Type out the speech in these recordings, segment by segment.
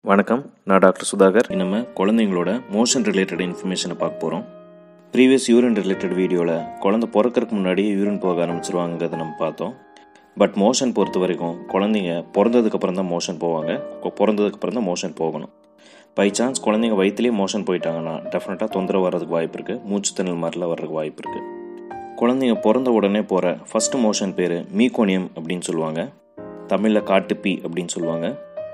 வணக்கம் நான் டாக்டர் சுதாகர் நம்ம குழந்தைங்களோட மோஷன் ரிலேட்டட் இன்ஃபர்மேஷனை பார்க்க போகிறோம் ப்ரீவியஸ் யூரின் ரிலேட்டட் வீடியோவில் குழந்தை பிறக்கறதுக்கு முன்னாடியே யூரின் போக ஆரம்பிச்சிருவாங்கிறத நம்ம பார்த்தோம் பட் மோஷன் பொறுத்த வரைக்கும் குழந்தைங்க பிறந்ததுக்கப்புறம் தான் மோஷன் போவாங்க கொ- பிறந்ததுக்கப்புறம் தான் மோஷன் போகணும் பை சான்ஸ் குழந்தைங்க வயிற்றுலேயே மோஷன் போயிட்டாங்கன்னா டெஃபினட்டாக தொந்தரவு வர்றதுக்கு வாய்ப்பு இருக்குது மூச்சு திணறல் மாதிரிலாம் வர்றதுக்கு வாய்ப்பு இருக்குது குழந்தைங்க பிறந்த உடனே போகிற ஃபஸ்ட்டு மோஷன் பேர் மீகோனியம் அப்படின்னு சொல்லுவாங்க தமிழில் காட்டுப்பி அப்படின்னு சொல்லுவாங்க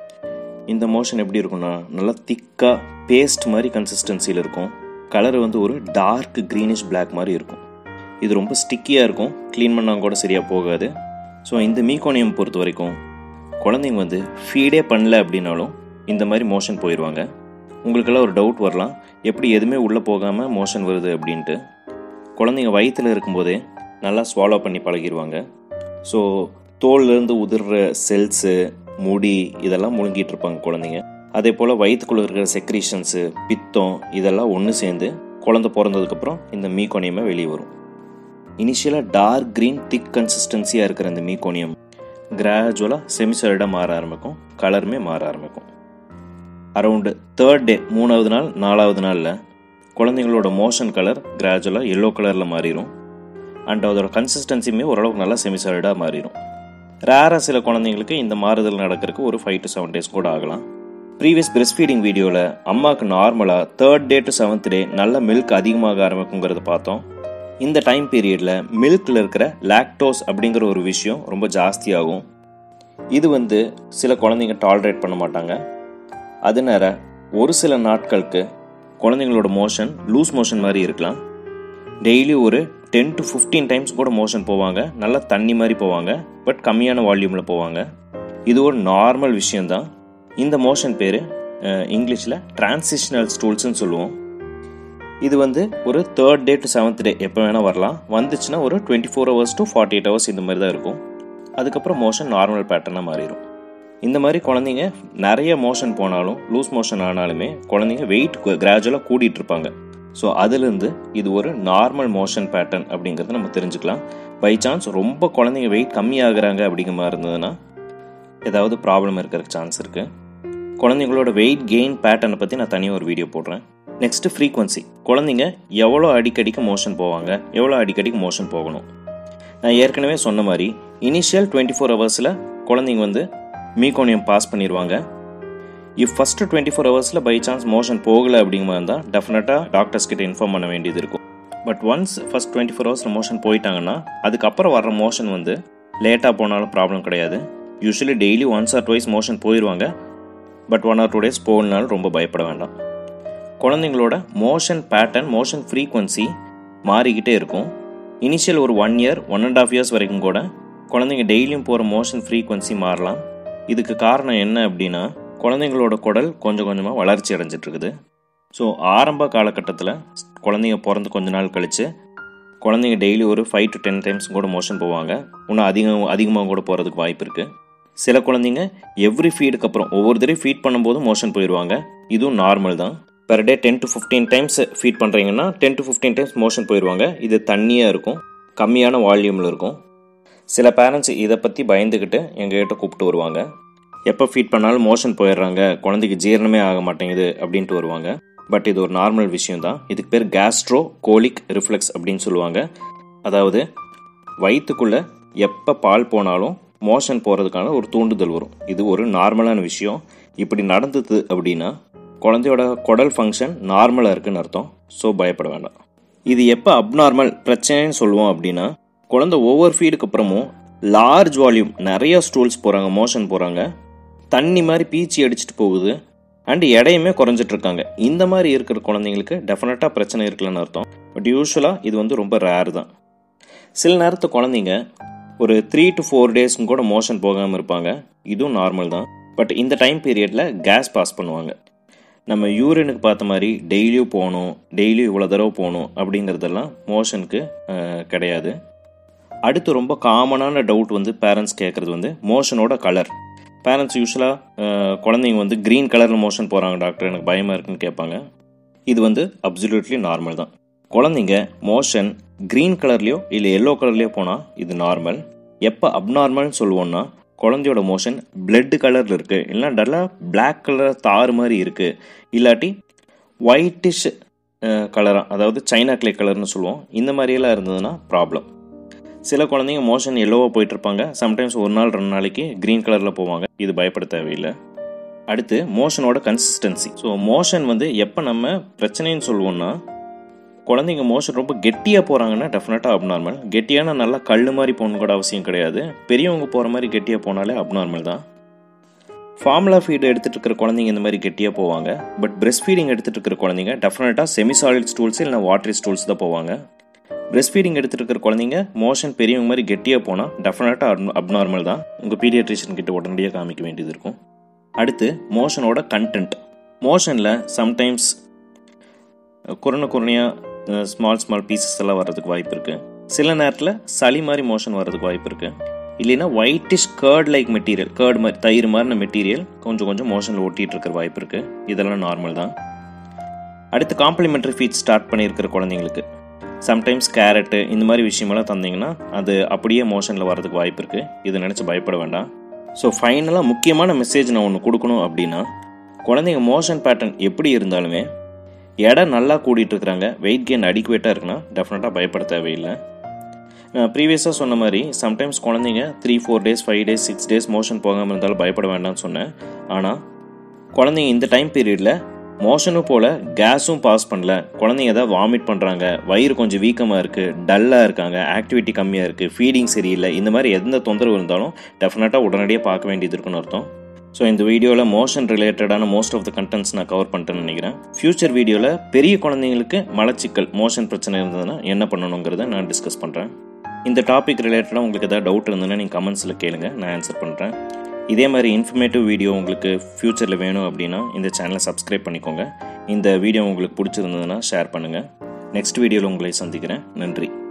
இந்த மோஷன் எப்படி இருக்கும்னா நல்லா திக்காக பேஸ்ட் மாதிரி கன்சிஸ்டன்சியில் இருக்கும் கலர் வந்து ஒரு டார்க் க்ரீனிஷ் Black மாதிரி இருக்கும் இது ரொம்ப ஸ்டிக்கியாக இருக்கும் க்ளீன் பண்ணால் கூட சரியாக போகாது ஸோ இந்த மீகோனியம் பொறுத்த வரைக்கும் குழந்தைங்க வந்து ஃபீடே பண்ணல அப்படின்னாலும் இந்த மாதிரி மோஷன் போயிடுவாங்க உங்களுக்கெல்லாம் ஒரு டவுட் வரலாம் எப்படி எதுவுமே உள்ளே போகாமல் மோஷன் வருது அப்படின்ட்டு குழந்தைங்க வயிற்றில் இருக்கும்போதே நல்லா ஸ்வாலோ பண்ணி பழகிடுவாங்க ஸோ தோல்லேருந்து உதிர்ற செல்ஸு முடி இதெல்லாம் முழுங்கிட்டு இருப்பாங்க குழந்தைங்க அதே போல் வயிற்றுக்குள்ளே இருக்கிற செக்ரீஷன்ஸு பித்தம் இதெல்லாம் ஒன்று சேர்ந்து குழந்தை பிறந்ததுக்கப்புறம் இந்த மீகோனியமே வெளியே வரும் இனிஷியலாக டார்க் க்ரீன் திக் கன்சிஸ்டன்சியாக இருக்கிற இந்த மீகோனியம் கிராஜுவலாக செமிசைடாக மாற ஆரம்பிக்கும் கலருமே மாற ஆரம்பிக்கும் அரவுண்டு தேர்ட் டே மூணாவது நாள் நாலாவது நாளில் குழந்தைங்களோட மோஷன் கலர் கிராஜுவலாக எல்லோ கலரில் மாறிடும் அண்ட் அதோட கன்சிஸ்டன்சியுமே ஓரளவுக்கு நல்லா செமிசாலிடாக மாறிடும் ரேராக சில குழந்தைங்களுக்கு இந்த மாறுதல் நடக்கிறதுக்கு ஒரு ஃபைவ் டு செவன் டேஸ் கூட ஆகலாம் ப்ரீவியஸ் பிரஸ்ட் ஃபீடிங் வீடியோவில் அம்மாவுக்கு நார்மலாக third day to seventh day நல்ல மில்க் அதிகமாக ஆரம்பிக்குங்கிறத பார்த்தோம் இந்த டைம் பீரியடில் மில்கில் இருக்கிற லாக்டோஸ் அப்படிங்கிற ஒரு விஷயம் ரொம்ப ஜாஸ்தியாகும் இது வந்து சில குழந்தைங்க டாலரேட் பண்ண மாட்டாங்க அதனால ஒரு சில நாட்களுக்கு குழந்தைங்களோட மோஷன் லூஸ் மோஷன் மாதிரி இருக்கலாம் டெய்லி ஒரு டென் டு ஃபிஃப்டீன் டைம்ஸ் கூட மோஷன் போவாங்க நல்லா தண்ணி மாதிரி போவாங்க பட் கம்மியான வால்யூமில் போவாங்க இது ஒரு நார்மல் விஷயந்தான் இந்த மோஷன் பேர் இங்கிலீஷில் டிரான்சிஷனல் ஸ்டூல்ஸ்னு சொல்லுவோம் இது வந்து ஒரு third day to seventh day எப்போ வேணால் வரலாம் வந்துச்சுன்னா ஒரு twenty four hours to forty eight hours இந்த மாதிரி தான் இருக்கும் அதுக்கப்புறம் மோஷன் நார்மல் பேட்டர்னாக மாறிடும் இந்த மாதிரி குழந்தைங்க நிறைய மோஷன் போனாலும் லூஸ் மோஷன் ஆனாலுமே குழந்தைங்க வெயிட் கிராஜுவலாக கூட்டிகிட்டு இருப்பாங்க ஸோ அதுலேருந்து இது ஒரு நார்மல் மோஷன் பேட்டர்ன் அப்படிங்கிறத நம்ம தெரிஞ்சுக்கலாம் பை சான்ஸ் ரொம்ப குழந்தைங்க வெயிட் கம்மியாகிறாங்க அப்படிங்கிற மாதிரி இருந்ததுன்னா ஏதாவது ப்ராப்ளம் இருக்கிறதுக்கு சான்ஸ் இருக்குது குழந்தைங்களோட வெயிட் கெயின் பேட்டர்னை பற்றி நான் தனியாக ஒரு வீடியோ போடுறேன் நெக்ஸ்ட்டு ஃப்ரீக்வன்சி குழந்தைங்க எவ்வளோ அடிக்கடிக்கு மோஷன் போவாங்க எவ்வளோ அடிக்கடிக்கு மோஷன் போகணும் நான் ஏற்கனவே சொன்ன மாதிரி இனிஷியல் டுவெண்ட்டி ஃபோர் ஹவர்ஸில் குழந்தைங்க வந்து மீகோனியம் பாஸ் பண்ணிடுவாங்க இஃப் ஃபஸ்ட்டு டுவெண்ட்டி ஃபோர் ஹவர்ஸில் பை சான்ஸ் மோஷன் போகலை அப்படிங்கிற மாதிரி இருந்தால் டெஃபினட்டாக டாக்டர்ஸ் கிட்ட இன்ஃபார்ம் பண்ண வேண்டியது இருக்கும் but once first twenty four ஹவர்ஸில் மோஷன் போயிட்டாங்கன்னா அதுக்கப்புறம் வர்ற மோஷன் வந்து லேட்டாக போனாலும் ப்ராப்ளம் கிடையாது usually daily once or twice motion போயிடுவாங்க but one or two days போகலனாலும் ரொம்ப பயப்பட வேண்டாம் குழந்தைங்களோட மோஷன் பேட்டர்ன் மோஷன் ஃப்ரீக்வன்சி மாறிக்கிட்டே இருக்கும் இனிஷியல் ஒரு one year one and half years வரைக்கும் கூட குழந்தைங்க டெய்லியும் போகிற மோஷன் ஃப்ரீக்வன்சி மாறலாம் இதுக்கு காரணம் என்ன அப்படின்னா குழந்தைங்களோட குடல் கொஞ்சம் கொஞ்சமாக வளர்ச்சி அடைஞ்சிட்டு இருக்குது ஸோ ஆரம்ப காலகட்டத்தில் குழந்தைங்க பிறந்து கொஞ்ச நாள் கழித்து குழந்தைங்க டெய்லி ஒரு ஃபைவ் டு டென் டைம்ஸ் கூட மோஷன் போவாங்க இன்னும் அதிகம் அதிகமாக கூட போகிறதுக்கு வாய்ப்பு இருக்குது சில குழந்தைங்க எவ்ரி ஃபீடுக்கு அப்புறம் ஒவ்வொரு தடவை ஃபீட் பண்ணும்போது மோஷன் போயிடுவாங்க இதுவும் நார்மல் தான் per day ten to fifteen times feed பண்ணுறீங்கன்னா ten to fifteen times motion போயிடுவாங்க இது தண்ணியாக இருக்கும் கம்மியான வால்யூமில் இருக்கும் சில பேரண்ட்ஸ் இதை பற்றி பயந்துக்கிட்டு எங்ககிட்ட கூப்பிட்டு வருவாங்க எப்போ ஃபீட் பண்ணாலும் மோஷன் போயிடுறாங்க குழந்தைக்கு ஜீரணமே ஆக மாட்டேங்குது அப்படின்ட்டு வருவாங்க பட் இது ஒரு நார்மல் விஷயம் தான் இதுக்கு பேர் கேஸ்ட்ரோ கோலிக் ரிஃப்ளெக்ஸ் அப்படின்னு சொல்லுவாங்க அதாவது வயிற்றுக்குள்ளே எப்போ பால் போனாலும் மோஷன் போகிறதுக்கான ஒரு தூண்டுதல் வரும் இது ஒரு நார்மலான விஷயம் இப்படி நடந்தது அப்படின்னா குழந்தையோட குடல் ஃபங்க்ஷன் நார்மலாக இருக்குன்னு அர்த்தம் ஸோ பயப்பட வேண்டாம் இது எப்போ அப்நார்மல் பிரச்சனைன்னு சொல்லுவோம் அப்படின்னா குழந்தை ஒவ்வொரு ஃபீடுக்கு அப்புறமும் லார்ஜ் வால்யூம் நிறைய ஸ்டூல்ஸ் போகிறாங்க மோஷன் போகிறாங்க தண்ணி மாதிரி பீச்சி அடிச்சிட்டு போகுது அண்ட் எடையுமே குறைஞ்சிட்டு இருக்காங்க இந்த மாதிரி இருக்கிற குழந்தைங்களுக்கு டெஃபினட்டாக பிரச்சனை இருக்குல்லன்னு அர்த்தம் பட் யூஸ்வலாக இது வந்து ரொம்ப ரேர் தான் சில நேரத்து குழந்தைங்க ஒரு த்ரீ டு ஃபோர் டேஸ்க்கும் கூட மோஷன் போகாமல் இருப்பாங்க இதுவும் நார்மல் தான் பட் இந்த டைம் பீரியடில் கேஸ் பாஸ் பண்ணுவாங்க நம்ம யூரினுக்கு பார்த்த மாதிரி டெய்லியும் போகணும் டெய்லியும் இவ்வளோ தடவை போகணும் அப்படிங்கிறதெல்லாம் மோஷனுக்கு கிடையாது அடுத்து ரொம்ப காமனான டவுட் வந்து பேரண்ட்ஸ் கேட்குறது வந்து மோஷனோட கலர் பேரண்ட்ஸ் யூஸ்வலாக குழந்தைங்க வந்து க்ரீன் கலரில் மோஷன் போகிறாங்க டாக்டர் எனக்கு பயமாக இருக்குன்னு கேட்பாங்க இது வந்து அப்சல்யூட்லி நார்மல் தான் குழந்தைங்க மோஷன் க்ரீன் கலர்லேயோ இல்லை எல்லோ கலர்லேயோ போனால் இது நார்மல் எப்போ அப்நார்மல்னு சொல்லுவோம்னா குழந்தையோட மோஷன் பிளட் கலரில் இருக்குது இல்லைனா டல்லாக பிளாக் கலர் தாறு மாதிரி இருக்குது இல்லாட்டி ஒயிட்டிஷ் கலராக அதாவது சைனா கிளே கலர்னு சொல்லுவோம் இந்த மாதிரியெல்லாம் இருந்ததுன்னா ப்ராப்ளம் சில குழந்தைங்க மோஷன் எல்லோவாக போயிட்டுருப்பாங்க சம்டைம்ஸ் ஒரு நாள் ரெண்டு நாளைக்கு க்ரீன் கலரில் போவாங்க இது பயப்பட தேவையில்லை அடுத்து மோஷனோட கன்சிஸ்டன்சி ஸோ மோஷன் வந்து எப்போ நம்ம பிரச்சனைன்னு சொல்லுவோம்னா குழந்தைங்க மோஷன் ரொம்ப கெட்டியாக போகிறாங்கன்னா டெஃபினட்டாக அப்நார்மல் கெட்டியான நல்லா கல் மாதிரி போகணும் கூட அவசியம் கிடையாது பெரியவங்க போகிற மாதிரி கெட்டியாக போனாலே அப்நார்மல் தான் ஃபார்முலா ஃபீடு எடுத்துகிட்டு இருக்கிற குழந்தைங்க இந்த மாதிரி கெட்டியாக போவாங்க பட் பிரெஸ்ட் ஃபீடிங் எடுத்துகிட்டு இருக்கிற குழந்தைங்க டெஃபினட்டாக செமி சாலிட் ஸ்டூல்ஸ் இல்லை வாட்டரி ஸ்டூல்ஸ் தான் போவாங்க பிரெஸ்ட் ஃபீடிங் எடுத்துகிட்டு இருக்கிற குழந்தைங்க மோஷன் பெரியவங்க மாதிரி கெட்டியாக போனால் டெஃபினட்டாக அப்நார்மல் தான் உங்கள் பீடியாட்ரிஷியன் கிட்ட உடனடியாக காமிக்க வேண்டியது இருக்கும் அடுத்து மோஷனோட கண்டென்ட் மோஷனில் சம்டைம்ஸ் குறனை குறனையாக ஸ்மால் ஸ்மால் பீசஸ் எல்லாம் வர்றதுக்கு வாய்ப்பு இருக்குது சில நேரத்தில் சளி மாதிரி மோஷன் வர்றதுக்கு வாய்ப்பு இருக்குது இல்லைன்னா whitish curd like material curd மாதிரி தயிர் மாதிரின மெட்டீரியல் கொஞ்சம் கொஞ்சம் மோஷனில் ஒட்டிகிட்டு இருக்கிற வாய்ப்பு இருக்குது இதெல்லாம் நார்மல் தான் அடுத்து காம்ப்ளிமெண்ட்ரி ஃபீட் ஸ்டார்ட் பண்ணியிருக்கிற குழந்தைங்களுக்கு சம்டைம்ஸ் கேரட்டு இந்த மாதிரி விஷயமெல்லாம் தந்தீங்கன்னா அது அப்படியே மோஷனில் வரதுக்கு வாய்ப்பு இருக்குது இதை நினச்சி பயப்பட வேண்டாம் ஸோ ஃபைனலாக முக்கியமான மெசேஜ் நான் ஒன்று கொடுக்கணும் அப்படின்னா குழந்தைங்க மோஷன் பேட்டர்ன் எப்படி இருந்தாலுமே எடை நல்லா கூட்டிகிட்டு இருக்கிறாங்க வெயிட் கெயின் அடிக்குவேட்டாக இருக்குன்னா டெஃபினட்டாக பயப்பட தேவையில்லை நான் ப்ரீவியஸாக சொன்ன மாதிரி சம்டைம்ஸ் குழந்தைங்க three four days five days six days motion போகாமல் இருந்தாலும் பயப்பட வேண்டாம்னு சொன்னேன் ஆனால் குழந்தைங்க இந்த டைம் பீரியடில் மோஷனும் போல் கேஸும் பாஸ் பண்ணல குழந்தைங்க ஏதாவது வாமிட் பண்ணுறாங்க வயிறு கொஞ்சம் வீக்கமாக இருக்குது டல்லாக இருக்காங்க ஆக்டிவிட்டி கம்மியாக இருக்குது ஃபீடிங் சரியில்லை இந்த மாதிரி எந்த தொந்தரவு இருந்தாலும் டெஃபினட்டாக உடனடியாக பார்க்க வேண்டியது இருக்குன்னு அர்த்தம் ஸோ இந்த வீடியோவில் மோஷன் ரிலேட்டடான மோஸ்ட் ஆஃப் த கண்டென்ட்ஸ் நான் கவர் பண்ணிட்டேன்னு நினைக்கிறேன் ஃப்யூச்சர் வீடியோவில் பெரிய குழந்தைங்களுக்கு மலச்சிக்கல் மோஷன் பிரச்சனை இருந்ததுன்னா என்ன பண்ணணுங்கிறத நான் டிஸ்கஸ் பண்ணுறேன் இந்த டாபிக் ரிலேட்டடாக உங்களுக்கு ஏதாவது டவுட் இருந்ததுன்னா நீங்கள் கமெண்ட்ஸில் கேளுங்க நான் ஆன்சர் பண்ணுறேன் இதே மாதிரி இன்ஃபர்மேட்டிவ் வீடியோ உங்களுக்கு ஃப்யூச்சரில் வேணும் அப்படின்னா இந்த சேனலை சப்ஸ்கிரைப் பண்ணிக்கோங்க இந்த வீடியோ உங்களுக்கு பிடிச்சிருந்ததுன்னா ஷேர் பண்ணுங்கள் நெக்ஸ்ட் வீடியோவில் உங்களை சந்திக்கிறேன் நன்றி